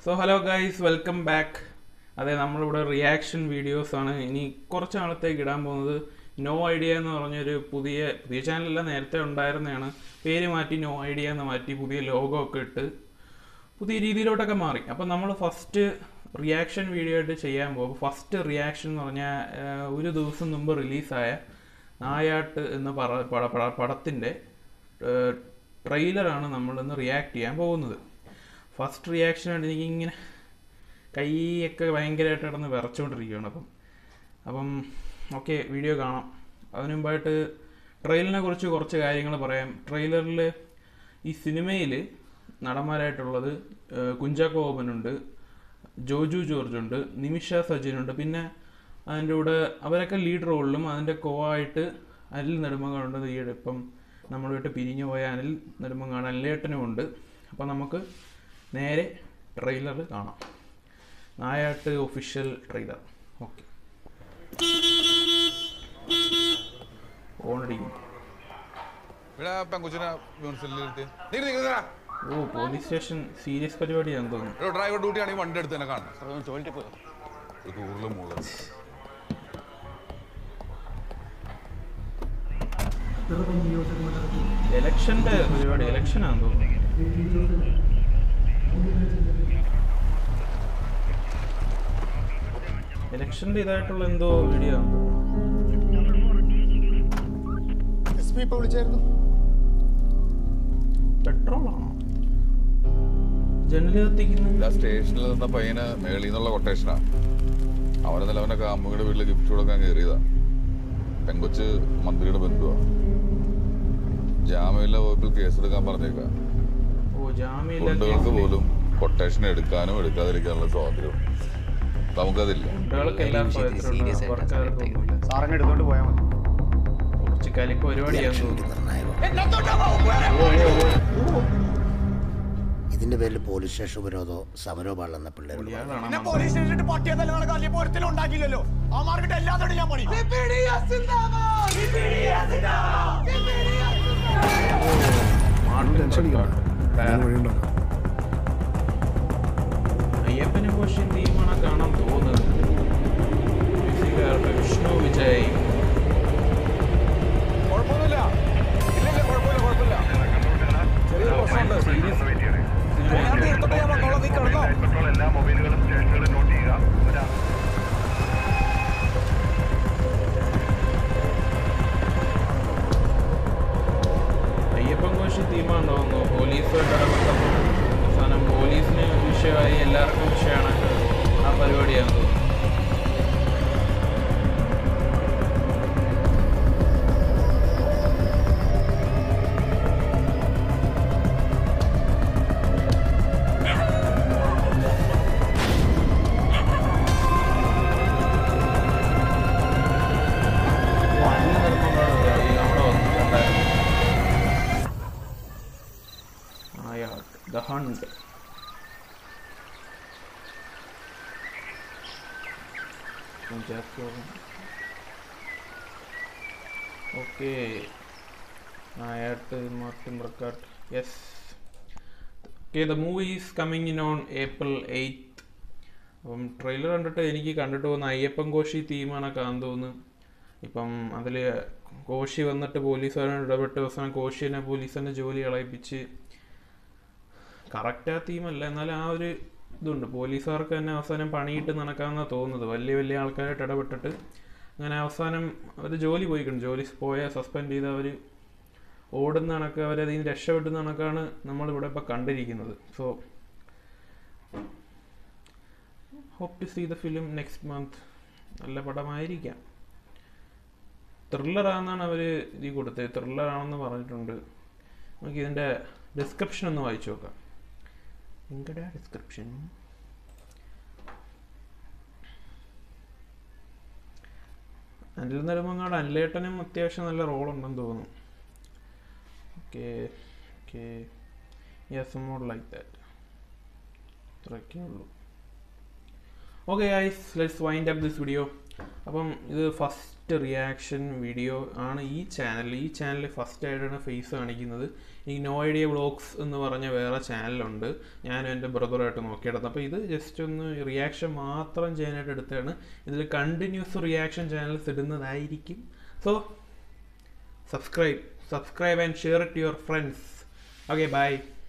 so hello guys welcome back അതെ നമ്മളിവിടെ reaction videos ആണ് ഇനി കുറച്ച് നാളത്തേക്ക് ഇടാൻ പോകുന്നത് നോ ഐഡിയ എന്ന് പറഞ്ഞൊരു പുതിയ പുതിയ ചാനലല്ല നേരത്തെ ഉണ്ടായിരുന്നതാണ് പേര് മാറ്റി നോ ഐഡിയ എന്ന് മാറ്റി പുതിയ ലോഗോ ഒക്കെ ഇട്ട് പുതിയ രീതിയിലോട്ടൊക്കെ മാറി അപ്പം നമ്മൾ ഫസ്റ്റ് റിയാക്ഷൻ വീഡിയോ ആയിട്ട് ചെയ്യാൻ പോകും ഫസ്റ്റ് റിയാക്ഷൻ എന്ന് പറഞ്ഞാൽ ആഹ്, ഒരു ദിവസം മുമ്പ് റിലീസായ നായാട്ട് എന്ന പറ പട പട- പടത്തിൻ്റെ ട്രെയിലറാണ് നമ്മളിന്ന് റിയാക്ട് ചെയ്യാൻ പോകുന്നത് ഫസ്റ്റ് റിയാക്ഷനായിട്ട് എനിക്കിങ്ങനെ കൈയൊക്കെ ഭയങ്കരമായിട്ട് കിടന്ന് വിറച്ചുകൊണ്ടിരിക്കുകയാണ് അപ്പം അപ്പം ഓക്കെ വീഡിയോ കാണാം അതിനു മുമ്പായിട്ട് ട്രെയിലറിനെ കുറിച്ച് കുറച്ച് കാര്യങ്ങൾ പറയാം ട്രെയിലറിൽ ഈ സിനിമയിൽ നടന്മാരായിട്ടുള്ളത് ഏഹ്, കുഞ്ചാക്കോ ബോബനുണ്ട് ജോജു ജോർജ് ഉണ്ട് നിമിഷ സജിനുണ്ട് പിന്നെ അതിൻ്റെ കൂടെ അവരൊക്കെ ലീഡ് റോളിലും അതിൻ്റെ കോ ആയിട്ട് അനിൽ നെടുമങ്ങാടുണ്ട് ഈ ഇപ്പം നമ്മൾ വിട്ട് പിരിഞ്ഞു പോയ അനിൽ നെടുമങ്ങാട് അനിലേട്ടനും ഉണ്ട് അപ്പം നമുക്ക് നേരെ ട്രെയിലർ കാണാം നായാട്ട് ഒഫീഷ്യൽ ട്രെയിലർ ഓക്കെ ഓണടിക്കും ഇവിടെ പെങ്കുച്ചിനെ മ്യൂണിസിപ്പാലിറ്റി നീ നിൽക്കുന്നതാ ഓ പോലീസ് സ്റ്റേഷൻ സീരിയസ് പരിപാടിയാണെന്ന് തോന്നുന്നു ഇവിടെ ഡ്രൈവർ ഡ്യൂട്ടി ആണെങ്കിൽ വണ്ടി എടുത്ത് തന്നെ കാണണം ഒരു ടൂറിൽ മുകളിൽ ഇലക്ഷൻ്റെ പരിപാടി ഇലക്ഷനാണെന്ന് തോന്നുന്നു ഇലക്ഷൻ്റെ ഇതായിട്ടുള്ള എന്തോ വീഡിയോ ആണ് എസ് പി ഇപ്പൊ വിളിച്ചായിരുന്നു പെട്രോൾ ആണോ ജനല് കത്തിക്കുന്നു ആ സ്റ്റേഷനിൽ നിന്ന പയ്യന് മേളിൽ നിന്നുള്ള കൊട്ടേഷനാ അവനെ നിലവനൊക്കെ അമ്മയുടെ വീട്ടിൽ ഗിഫ്റ്റ് കൊടുക്കാൻ കയറിയതാ പെങ്കൊച്ച് മന്ത്രിയുടെ ബന്ധുവാ ജാമ്യമില്ല വകുപ്പിൽ കേസെടുക്കാൻ പറഞ്ഞേക്ക ഓ ജാമ്യമില്ല ഗുണ്ടകൾക്ക് പോലും കൊട്ടേഷൻ എടുക്കാനും എടുക്കാതിരിക്കാനുള്ള സ്വാതന്ത്ര്യം നമുക്കതില്ല കുട്ടികൾക്ക് എല്ലാം സ്വാതന്ത്ര്യമുണ്ട് വർക്കാർക്കൊന്നുമില്ല സാറങ്ങ് എടുത്തോണ്ട് പോയാൽ മതി കുറച്ച് കലിപ്പ് പരിപാടിയാന്ന് തോന്നുന്നു ഇതിന്റെ പേരിൽ പോലീസ് സ്റ്റേഷൻ ഉപരോധോ സമരോ പാടുന്ന പിള്ളേരോട് ഇയാളാണ് എന്നെ പോലീസ് സ്റ്റേഷനിൽ പട്ടിയതല്ല നിങ്ങളെ കാലിൽ പോരത്തിലും ഉണ്ടാക്കിയില്ലല്ലോ ആ മാർക്കിട്ട് എല്ലാത്തോടും ഞാൻ പണി അയ്യപ്പനും കോശി തീമാണ് കാണാൻ പോകുന്നത് മ്യൂസിക്കാരുടെ വിഷ്ണു വിജയ് കുഴപ്പമൊന്നുമില്ല ഇല്ല ഇല്ല കുഴപ്പമില്ല കുഴപ്പമില്ല ചെറിയൊരു പ്രശ്നമുണ്ട് സീരിയസ് ഞാൻ തീർത്തിട്ട് ഞാൻ വന്നോളാം നീ കിടന്നോ പെട്രോൾ എല്ലാ മൊബൈലുകളും സ്റ്റേഷനുകളിൽ നോട്ട് ചെയ്യുക ഒരു അയ്യപ്പൻ കോശി തീമാണ് തോന്നുന്നു പോലീസുമായിട്ട് ഇടപെട്ടപ്പോൾ അവസാനം പോലീസിന് വിഷയമായി എല്ലാവർക്കും വിഷയമാണ് ആ പരിപാടിയാന്ന് തോന്നുന്നു ഓ, അനിൽ നെടുമങ്ങാട് ഈ അവിടെ വന്നിട്ടുണ്ടായിരുന്നു Nayattu the hunt okay Nayattu Martin റക്കാട്ട് yes okay the movie is coming in on April eighth അപ്പം ട്രെയിലർ കണ്ടിട്ട് എനിക്ക് കണ്ടിട്ട് പോകുന്ന അയ്യപ്പൻ കോശി തീമാണ് കാണാൻ തോന്നുന്നു ഇപ്പം അതിൽ കോശി വന്നിട്ട് പോലീസുകാരോട് ഇടപെട്ട് അവസാനം കോശിനെ പോലീസിൻ്റെ ജോലി കളയിപ്പിച്ച് കറക്റ്റ് ആ തീമല്ല എന്നാലും ആ ഒരു ഇതുണ്ട് പോലീസുകാർക്ക് തന്നെ അവസാനം പണിയിട്ട് നടക്കാമെന്നാണ് തോന്നുന്നത് വലിയ വലിയ ആൾക്കാരായിട്ട് ഇടപെട്ടിട്ട് അങ്ങനെ അവസാനം അവർ ജോലി പോയിട്ടുണ്ട് ജോലി പോയ സസ്പെൻഡ് ചെയ്ത് അവർ ഓടുന്ന കണക്ക് അവരതിൽ നിന്ന് രക്ഷപ്പെടുന്ന കണക്കാണ് നമ്മളിവിടെ ഇപ്പോൾ കണ്ടിരിക്കുന്നത് so hope to see the film next month നല്ല പടമായിരിക്കാം ത്രില്ലറാണെന്നാണ് അവർ ഇതിൽ കൊടുത്തത് ത്രില്ലറാണെന്ന് പറഞ്ഞിട്ടുണ്ട് നമുക്ക് ഇതിൻ്റെ ഡിസ്ക്രിപ്ഷൻ ഒന്ന് വായിച്ചു നോക്കാം എങ്കടാ ഡിസ്ക്രിപ്ഷൻ അനിൽ നെടുമങ്ങാട് അനിലേട്ടനും അത്യാവശ്യം നല്ല റോളുണ്ടെന്ന് തോന്നുന്നു okay okay yes more like that ഇത്രയൊക്കെ ഉള്ളൂ okay ice let's wind up this video അപ്പം ഇത് ഫസ്റ്റ് ഫസ്റ്റ് റിയാക്ഷൻ വീഡിയോ ആണ് ഈ ചാനൽ ഈ ചാനൽ ഫസ്റ്റ് ആയിട്ടാണ് ഫേസ് കാണിക്കുന്നത് ഈ നോ ഐഡിയ വ്ളോഗ്സ് എന്ന് പറഞ്ഞ വേറെ ചാനലുണ്ട് ഞാനും എൻ്റെ ബ്രദറായിട്ട് നോക്കിയെടുത്തത് അപ്പോൾ ഇത് ജസ്റ്റ് ഒന്ന് റിയാക്ഷൻ മാത്രം ചെയ്യാനായിട്ട് എടുത്തതാണ് ഇതിൽ കണ്ടിന്യൂസ് റിയാക്ഷൻ ചാനൽസ് ഇടുന്നതായിരിക്കും so subscribe subscribe and share it your friends okay by